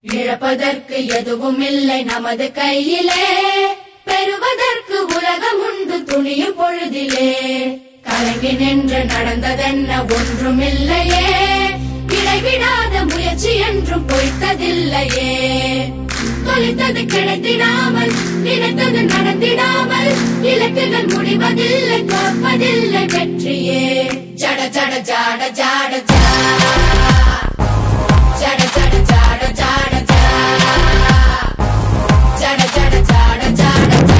இழப்பதற்கு எதுவும் இல்லை நமது கையிலே பெறுவதற்கு உலகம் உண்டு துணியும் பொழுதிலே கலங்கி நின்று நடந்ததென்ன ஒன்றுமில்லையே இடைவிடாத முயற்சி என்றும் பொய்த்ததில்லையே தொலைத்தது கிடைத்திடாமல் நினைத்தது நடந்திடாமல் இலக்குகள் முடிவதில்லை தோற்பதில்லை வெற்றியே ஜட ஜட ஜாட ஜாட ஜா ஜட ஜட ஜாட ஜாட ஜா ஜட ஜட ஜாட ஜாட ஜா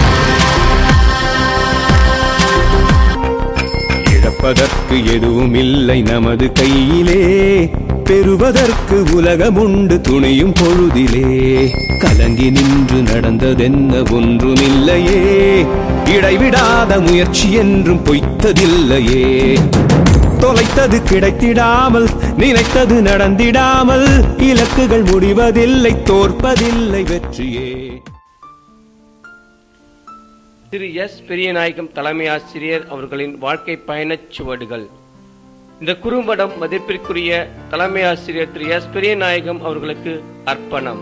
இழப்பதற்கு எதுவும் இல்லை நமது கையிலே பெறுவதற்கு உலகமுண்டு துணையும் பொழுதிலே கலங்கி நின்று நடந்ததென்ன ஒன்றுமில்லையே இடைவிடாத முயற்சி என்றும் பொய்த்ததில்லையே தொலைத்தது கிடைத்திடாமல் நினைத்தது நடந்திடாமல் இலக்குகள் முடிவதில்லை தோற்பதில்லை வெற்றியே திரு எஸ் பெரியநாயகம் தலைமை ஆசிரியர் அவர்களின் வாழ்க்கை பயணச் சுவடுகள் இந்த குறும்படம் மதிப்பிற்குரிய தலைமை ஆசிரியர் திரு எஸ் பெரியநாயகம் அவர்களுக்கு அர்ப்பணம்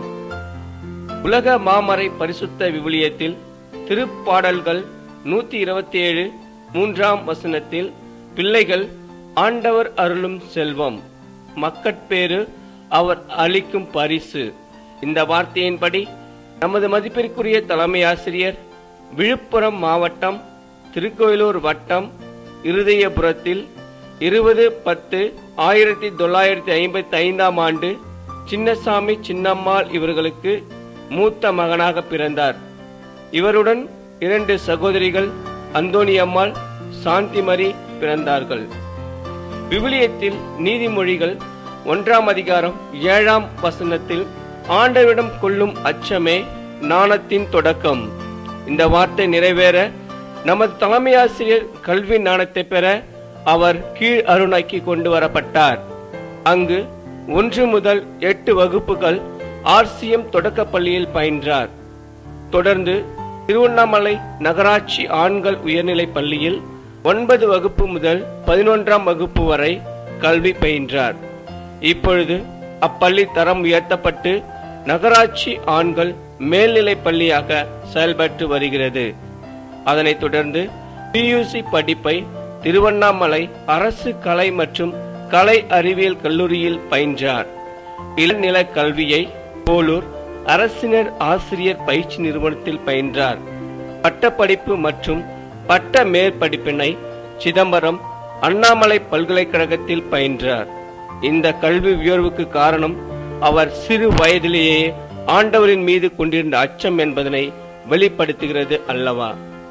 உலக மாமறை பரிசுத்த விவிலியத்தில் திருப்பாடல்கள் நூத்தி இருபத்தி ஏழு மூன்றாம் வசனத்தில் பிள்ளைகள் ஆண்டவர் அருளும் செல்வம் மக்கட்பேறு அவர் அளிக்கும் பரிசு இந்த வார்த்தையின்படி நமது மதிப்பிற்குரிய தலைமை ஆசிரியர் விழுப்புரம் மாவட்டம் திருக்கோயிலூர் வட்டம் இருதயபுரத்தில் இருபது பத்து ஆயிரத்தி தொள்ளாயிரத்தி ஐம்பத்தி ஐந்தாம் ஆண்டு சின்னசாமி சின்னம்மாள் இவர்களுக்கு மூத்த மகனாக பிறந்தார் இவருடன் இரண்டு சகோதரிகள் அந்தோணியம்மாள் சாந்திமரி பிறந்தார்கள் விவிலியத்தில் நீதிமொழிகள் ஒன்றாம் அதிகாரம் ஏழாம் வசனத்தில் ஆண்டவரிடம் கொள்ளும் அச்சமே நாணத்தின் தொடக்கம் இந்த வார்த்தை நிறைவேற நமது தலைமை ஆசிரியர் கல்வி ஞானத்தை பெற அவர் கீழ் அருணாக்கி கொண்டு வரப்பட்டார் அங்கு ஒன்று முதல் எட்டு வகுப்புகள் ஆர்சிஎம் தொடக்கப் பள்ளியில் பயின்றார் தொடர்ந்து திருவண்ணாமலை நகராட்சி ஆண்கள் உயர்நிலைப் பள்ளியில் ஒன்பது வகுப்பு முதல் பதினொன்றாம் வகுப்பு வரை கல்வி பயின்றார் இப்பொழுது அப்பள்ளி தரம் உயர்த்தப்பட்டு நகராட்சி ஆண்கள் மேல்நிலைப் பள்ளியாக செயல்பட்டு வருகிறது அதனைத் தொடர்ந்து பியூசி படிப்பை திருவண்ணாமலை அரசு கலை மற்றும் கலை அறிவியல் கல்லூரியில் பயின்றார் இளநில கல்வியை போலூர் அரசினர் ஆசிரியர் பயிற்சி நிறுவனத்தில் பயின்றார் பட்டப்படிப்பு மற்றும் பட்ட மேற்படிப்பினை சிதம்பரம் அண்ணாமலை பல்கலைக்கழகத்தில் பயின்றார் இந்த கல்வி உயர்வுக்கு காரணம் அவர் சிறு வயதிலேயே ஆண்டவரின் மீது கொண்டிருந்த அச்சம் என்பதனை வெளிப்படுத்துகிறது அல்லவா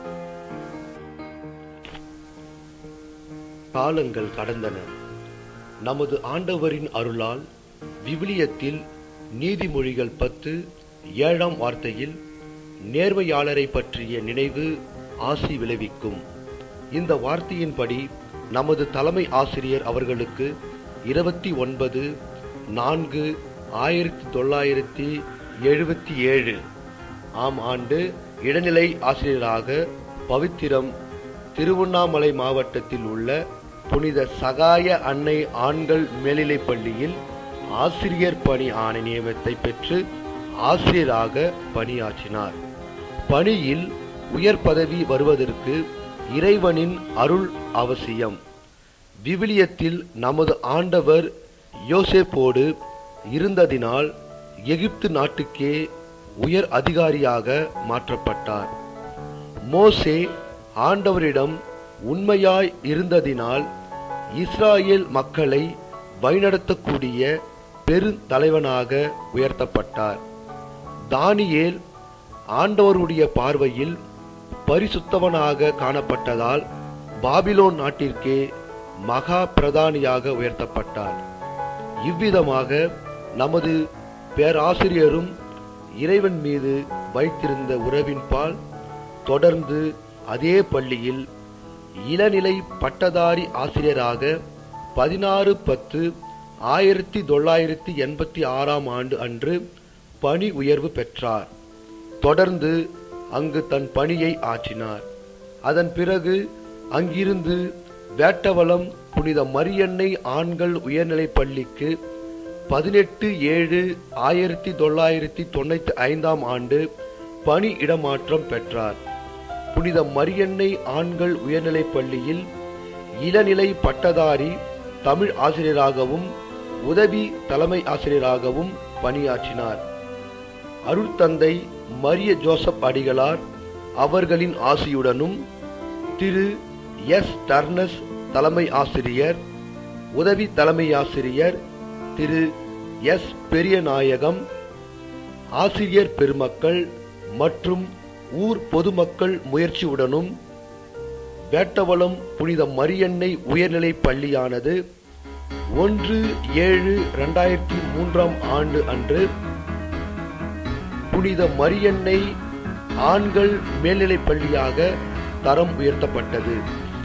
காலங்கள் கடந்தன நமது ஆண்டவரின் அருளால் விவிலியத்தில் நீதிமொழிகள் பத்து ஏழாம் வார்த்தையில் நேர்மையாளரை பற்றிய நினைவு ஆசி விளைவிக்கும் இந்த வார்த்தையின்படி நமது தலைமை ஆசிரியர் அவர்களுக்கு இருபத்தி ஒன்பது நான்கு ஆயிரத்தி தொள்ளாயிரத்தி எழுபத்தி ஏழு ஆம் ஆண்டு இடைநிலை ஆசிரியராக பவித்திரம் திருவண்ணாமலை மாவட்டத்தில் உள்ள புனித சகாய அன்னை ஆண்கள் மேல்நிலைப் பள்ளியில் ஆசிரியர் பணி ஆணை நியமனத்தை பெற்று ஆசிரியராக பணியாற்றினார் பணியில் உயர் பதவி வருவதற்கு இறைவனின் அருள் அவசியம் விவிலியத்தில் நமது ஆண்டவர் யோசேப்போடு இருந்ததினால் எகிப்து நாட்டுக்கே உயர் அதிகாரியாக மாற்றப்பட்டார் மோசே ஆண்டவரிடம் உண்மையாய் இருந்ததினால் இஸ்ராயேல் மக்களை வழிநடத்தக்கூடிய பெருந்தலைவனாக உயர்த்தப்பட்டார் தானியேல் ஆண்டவருடைய பார்வையில் பரிசுத்தவனாக காணப்பட்டதால் பாபிலோன் நாட்டிற்கே மகா பிரதானியாக உயர்த்தப்பட்டார் இவ்விதமாக நமது பேராசிரியரும் இறைவன் மீது வைத்திருந்த உறவின்பால் தொடர்ந்து அதே பள்ளியில் இளநிலை பட்டதாரி ஆசிரியராக பதினாறு பத்து ஆயிரத்தி தொள்ளாயிரத்தி எண்பத்தி ஆறாம் ஆண்டு அன்று பணி உயர்வு பெற்றார் தொடர்ந்து அங்கு தன் பணியை ஆற்றினார் அதன் பிறகு அங்கிருந்து வேட்டவளம் புனித மரியன்னை ஆண்கள் உயர்நிலைப் பள்ளிக்கு பதினெட்டு ஏழு ஆயிரத்தி தொள்ளாயிரத்தி தொண்ணூத்தி ஐந்தாம் ஆண்டு பணி இடமாற்றம் பெற்றார் புனித மரியன்னை ஆண்கள் உயர்நிலைப் பள்ளியில் இளநிலை பட்டதாரி தமிழ் ஆசிரியராகவும் உதவி தலைமை ஆசிரியராகவும் பணியாற்றினார் அருட்தந்தை மரிய ஜோசப் அடிகளார் அவர்களின் ஆசியுடனும் திரு எஸ் டர்னஸ் தலைமை ஆசிரியர் உதவி தலைமை ஆசிரியர் திரு எஸ் பெரியநாயகம் ஆசிரியர் பெருமக்கள் மற்றும் ஊர் பொதுமக்கள் முயற்சியுடனும் வேட்டவளம் புனித மரியன்னை உயர்நிலைப் பள்ளியானது ஒன்று ஏழு இரண்டாயிரத்தி மூன்றாம் ஆண்டு அன்று புனித மரியன்னை ஆண்கள் மேல்நிலைப் பள்ளியாக தரம் உயர்த்தப்பட்டது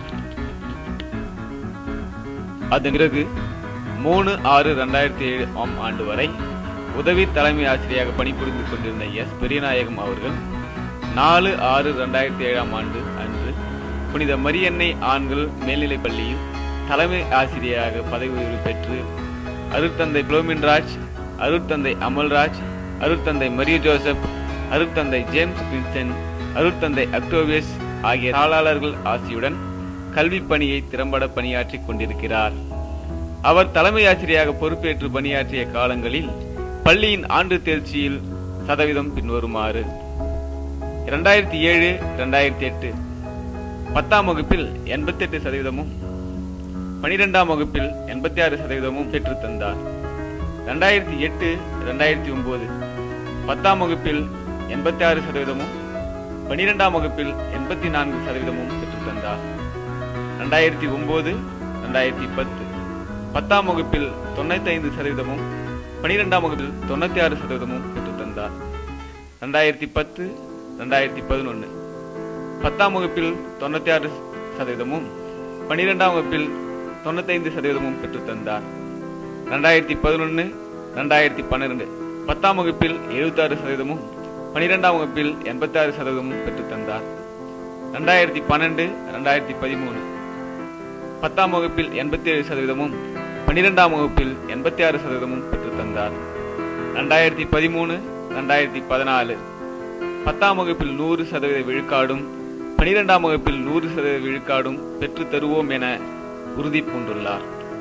அதன் பிறகு மூணு ஆறு ரெண்டாயிரத்தி ஏழு ஆம் ஆண்டு வரை உதவி தலைமை ஆசிரியராக பணிபுரிந்து கொண்டிருந்த எஸ் பெரியநாயகம் அவர்கள் நாலு ஆறு ரெண்டாயிரத்தி ஏழாம் ஆண்டு அன்று புனித மரியன்னை ஆண்கள் மேல்நிலைப் பள்ளியில் தலைமை ஆசிரியராக பதவி உயர்வு பெற்று அருட்தந்தை புளோமின்ராஜ் அருட்தந்தை அமல்ராஜ் அருட்தந்தை மரிய ஜோசப் அருட்தந்தை ஜேம்ஸ் வின்சென்ட் அருட்தந்தை அக்டோவியஸ் ஆகிய தாளாளர்கள் ஆசியுடன் கல்வி பணியை திறம்பட பணியாற்றிக் கொண்டிருக்கிறார் அவர் தலைமை ஆசிரியராக பொறுப்பேற்று பணியாற்றிய காலங்களில் பள்ளியின் ஆண்டு தேர்ச்சியில் சதவீதம் பின்வருமாறு இரண்டாயிரத்தி ஏழு இரண்டாயிரத்தி எட்டு பத்தாம் வகுப்பில் எண்பத்தெட்டு சதவீதமும் பனிரெண்டாம் வகுப்பில் எண்பத்தி ஆறு சதவீதமும் பெற்றுத் தந்தார் ரெண்டாயிரத்தி எட்டு ரெண்டாயிரத்தி ஒன்பது பத்தாம் வகுப்பில் எண்பத்தி ஆறு சதவீதமும் பனிரெண்டாம் வகுப்பில் எண்பத்தி நான்கு சதவீதமும் பெற்றுத் தந்தார் ரெண்டாயிரத்தி ஒன்பது ரெண்டாயிரத்தி பத்து பத்தாம் வகுப்பில் தொண்ணூத்தி ஐந்து சதவீதமும் பனிரெண்டாம் வகுப்பில் தொண்ணூத்தி ஆறு சதவீதமும் பெற்றுத் தந்தார் ரெண்டாயிரத்தி பத்து ரெண்டாயிரத்தி பதினொன்று பத்தாம் வகுப்பில் தொண்ணூத்தி ஆறு சதவீதமும் பனிரெண்டாம் வகுப்பில் தொண்ணூத்தைந்து சதவீதமும் பெற்றுத் தந்தார் ரெண்டாயிரத்தி பதினொன்று ரெண்டாயிரத்தி பன்னிரெண்டு பத்தாம் வகுப்பில் எழுபத்தாறு சதவீதமும் பனிரெண்டாம் வகுப்பில் எண்பத்தாறு சதவீதமும் பெற்றுத் தந்தார் ரெண்டாயிரத்தி பன்னெண்டு ரெண்டாயிரத்தி பதிமூணு பத்தாம் வகுப்பில் எண்பத்தி ஏழு சதவீதமும் பனிரெண்டாம் வகுப்பில் எண்பத்தி ஆறு சதவீதமும் பெற்றுத் தந்தார் ரெண்டாயிரத்தி பதிமூணு ரெண்டாயிரத்தி பதினாலு பத்தாம் வகுப்பில் நூறு சதவீத விழுக்காடும் பனிரெண்டாம் வகுப்பில் நூறு சதவீத விழுக்காடும் பெற்றுத் தருவோம் என உறுதி பூண்டுள்ளார்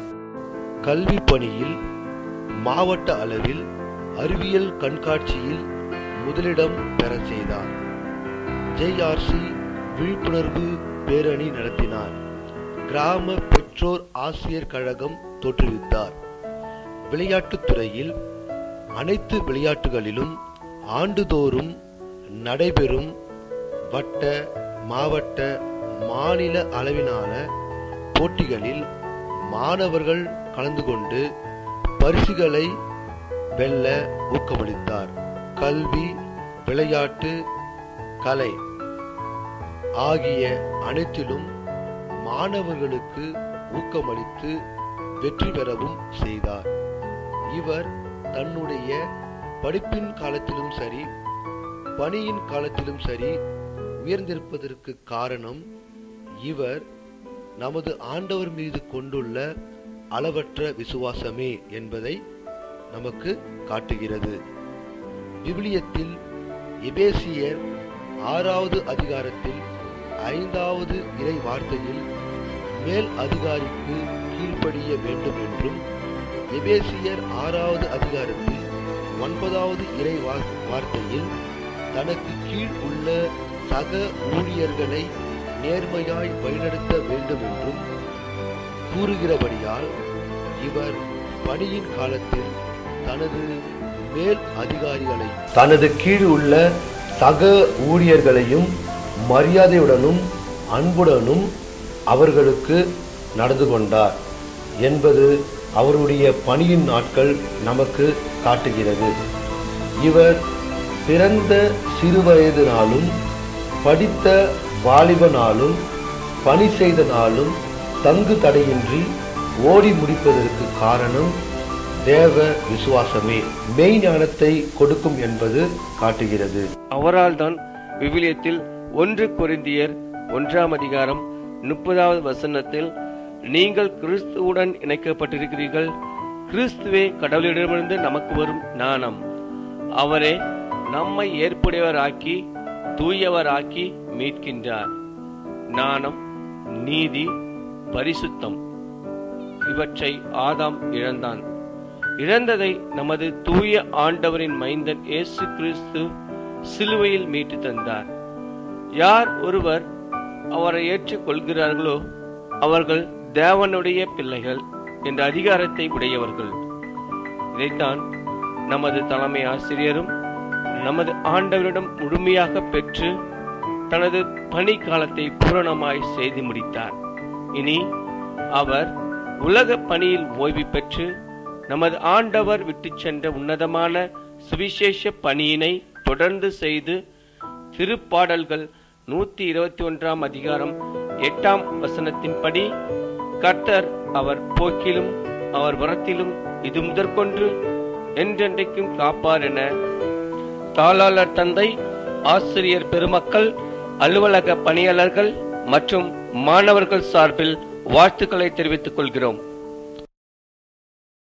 கல்வி பணியில் மாவட்ட அளவில் அறிவியல் கண்காட்சியில் முதலிடம் பெற செய்தார் ஜேஆர்சி விழிப்புணர்வு பேரணி நடத்தினார் கிராம பெற்றோர் ஆசிரியர் கழகம் தோற்றுவித்தார் விளையாட்டுத் துறையில் அனைத்து விளையாட்டுகளிலும் ஆண்டுதோறும் நடைபெறும் வட்ட மாவட்ட மாநில அளவிலான போட்டிகளில் மாணவர்கள் கலந்து கொண்டு பரிசுகளை வெல்ல ஊக்கமளித்தார் கல்வி விளையாட்டு கலை ஆகிய அனைத்திலும் மாணவர்களுக்கு ஊக்கமளித்து வெற்றி பெறவும் செய்தார் இவர் தன்னுடைய படிப்பின் காலத்திலும் சரி பணியின் காலத்திலும் சரி உயர்ந்திருப்பதற்கு காரணம் இவர் நமது ஆண்டவர் மீது கொண்டுள்ள அளவற்ற விசுவாசமே என்பதை நமக்கு காட்டுகிறது விவிலியத்தில் எபேசியர் ஆறாவது அதிகாரத்தில் ஐந்தாவது இறை வார்த்தையில் மேல் அதிகாரிக்கு கீழ்ப்படிய வேண்டும் என்றும் எபேசியர் ஆறாவது அதிகாரத்தில் ஒன்பதாவது இறை வா- வார்த்தையில் தனக்கு கீழ் உள்ள சக ஊழியர்களை நேர்மையாய் வழிநடத்த வேண்டும் என்றும் கூறுகிறபடியால் இவர் பணியின் காலத்தில் தனது மேல் அதிகாரிகளை தனது கீழ் உள்ள சக ஊழியர்களையும் மரியாதையுடனும் அன்புடனும் அவர்களுக்கு நடந்து கொண்டார் என்பது அவருடைய பணியின் நாட்கள் நமக்கு காட்டுகிறது இவர் பிறந்த சிறுவயதினாலும் படித்த வாலிபனாலும் பணி செய்த நாளும் தங்கு தடையின்றி ஓடி முடிப்பதற்கு காரணம் தேவ விசுவாசமே மெய் ஞானத்தை கொடுக்கும் என்பது காட்டுகிறது அவரால் தான் விவிலியத்தில் ஒன்று கொரிந்தியர் ஒன்றாம் அதிகாரம் முப்பதாவது வசனத்தில் நீங்கள் கிறிஸ்துவுடன் இணைக்கப்பட்டிருக்கிறீர்கள் கிறிஸ்துவே கடவுளிடமிருந்து நமக்கு வரும் ஞானம் அவரே நம்மை ஏற்புடையவராக்கி தூயவராக்கி மீட்கின்றார் ஞானம் நீதி பரிசுத்தம் இவற்றை ஆதாம் இழந்தான் இழந்ததை நமது தூய ஆண்டவரின் மைந்தன் இயேசு கிறிஸ்து சிலுவையில் மீட்டு தந்தார் யார் ஒருவர் அவரை ஏற்றுக்கொள்கிறார்களோ அவர்கள் தேவனுடைய பிள்ளைகள் என்ற அதிகாரத்தை உடையவர்கள் இதைத்தான் நமது தலைமை ஆசிரியரும் நமது ஆண்டவரிடம் முழுமையாக பெற்று தனது பணி காலத்தை பூரணமாய் செய்து முடித்தார் இனி அவர் உலக பணியில் ஓய்வு பெற்று நமது ஆண்டவர் விட்டுச் சென்ற உன்னதமான சுவிசேஷ பணியினை தொடர்ந்து செய்து திருப்பாடல்கள் நூத்தி இருபத்தி ஒன்றாம் அதிகாரம் எட்டாம் வசனத்தின்படி கர்த்தர் அவர் போக்கிலும் அவர் வரத்திலும் இது முதற்கொண்டு என்றென்றைக்கும் காப்பார் என தாளாளர் தந்தை ஆசிரியர் பெருமக்கள் அலுவலக பணியாளர்கள் மற்றும் மாணவர்கள் சார்பில் வாழ்த்துக்களை தெரிவித்துக் கொள்கிறோம்